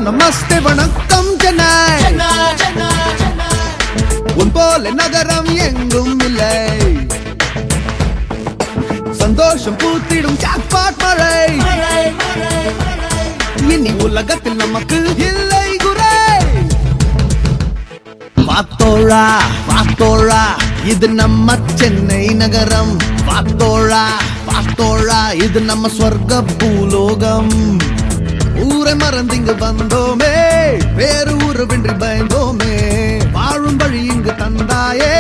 நமஸ்தே வணக்கம் சென்னை உன் போல நகரம் எங்கும் இல்லை சந்தோஷம் பூத்திடும் ஜாக்பாட் மழை இனி உலகத்தில் நமக்கு இல்லை குறை பார்த்தோழா பார்த்தோழா இது நம்ம சென்னை நகரம் பார்த்தோழா பார்த்தோழா இது நம்ம சொர்க்க பூலோகம் ஊரை மறந்து இங்கு வந்தோமே வேறு உறவின்றி பயந்தோமே வாழும் வழி இங்கு தந்தாயே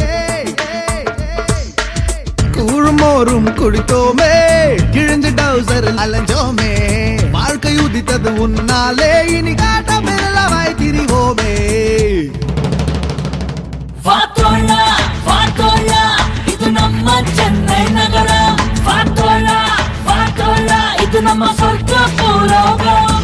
கூழுமோறும் குடித்தோமே கிழிஞ்சு டவுசர் அலைஞ்சோமே வாழ்க்கை உதித்தது உன்னாலே இனி காட்ட மெல்லவாய் திரிவோமே வாத்தோழா வாத்தோழா இது நம்ம சென்னை நகரம் வாத்தோழா வாத்தோழா இது நம்ம சொர்க்க பூலோகம்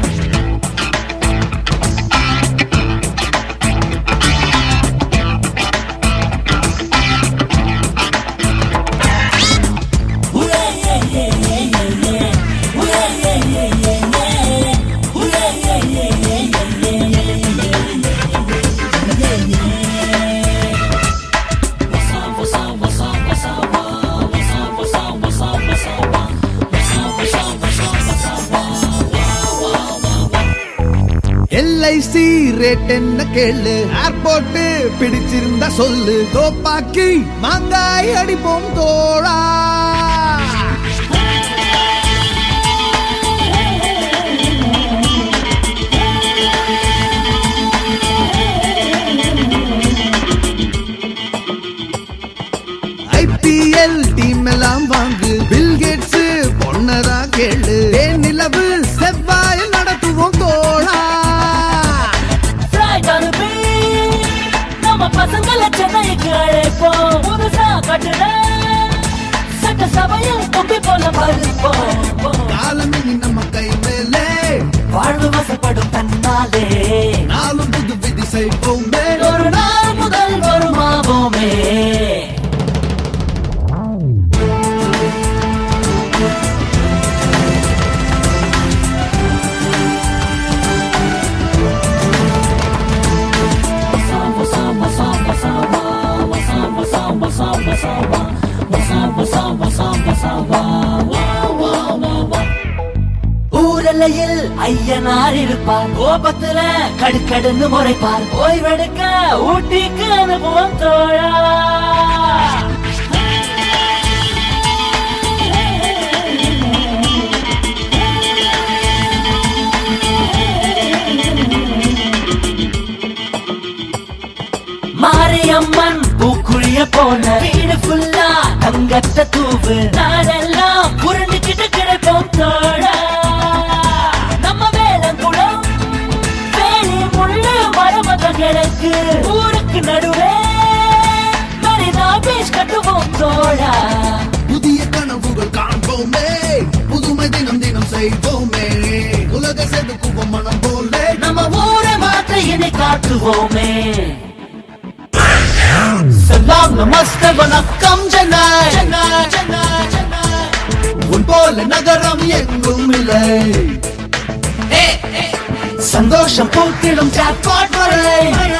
எல்ஐசி ரேட் என்ன கேளு ஏர்போர்ட் பிடிச்சிருந்தா சொல்லு தோப்பாக்கி மாங்காய் அடிப்போம் தோழா ஐபிஎல் டீம் எல்லாம் வாங்கு பில் கேட்ஸ் பொன்னதா கேளு ஏன் நிலவு செவ்வாயில் நடத்துவோம் தோழா Flight on the beach. நம்ம பசங்களை சென்னைக்கு அழைப்போம் புதுசா கட்டுற சட்டசபையில் தொப்பி போல பருப்போம் காலம் இனி நம்ம கை மேலே வாழ்வு வசப்படும் தன்னாலே நாளும் புது விதி செய்வோமே ஒரு நாள் முதல் வருமாவோமே ஊரலையில் ஐயனார் இருப்பார் கோபத்துல கடுக்கடுன்னு முறைப்பார் ஓய்வெடுக்க ஊட்டிக்கு அனுபவம் தோழா மாரியம்மன் பூக்குழிய போல வீடு ஃபுல்லா தங்கத்த தூவு நாளெல்லாம் புரிஞ்சுக்கிட்டு கிடைப்போம் தோழா நம்ம வேலங்குளம் வேலி முள்ளு மரமத கிழக்கு ஊருக்கு நடுவே மரினா பீச் கட்டுவோம் தோழா புதிய கனவுகள் காண்போமே புதுமை தினம் தினம் செய்வோமே உலக செதுக்குவோம் மனம் போலே நம்ம ஊரை மாற்ற இனி காட்டுவோமே செல்லாம் நமஸ்தே வணக்கம் சென்னை உன் போல நகரம் எங்கும் இல்லை சந்தோஷம் பூத்திடும் ஜாக்பாட் மழை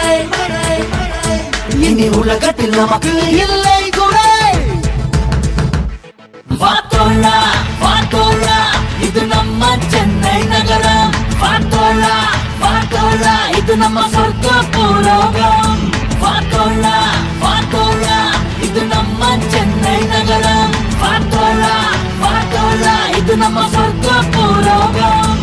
இனி உலகத்தில் நமக்கு இல்லை குறை வாத்தோழா வாத்தோழா இது நம்ம சென்னை நகரம் வாத்தோழா வாத்தோழா இது நம்ம சொர்க்க பூலோகம் வாத்தோழா வாத்தோழா இது நம்ம சென்னை நகரம் வாத்தோழா வாத்தோழா இது நம்ம சொர்க்க பூலோகம்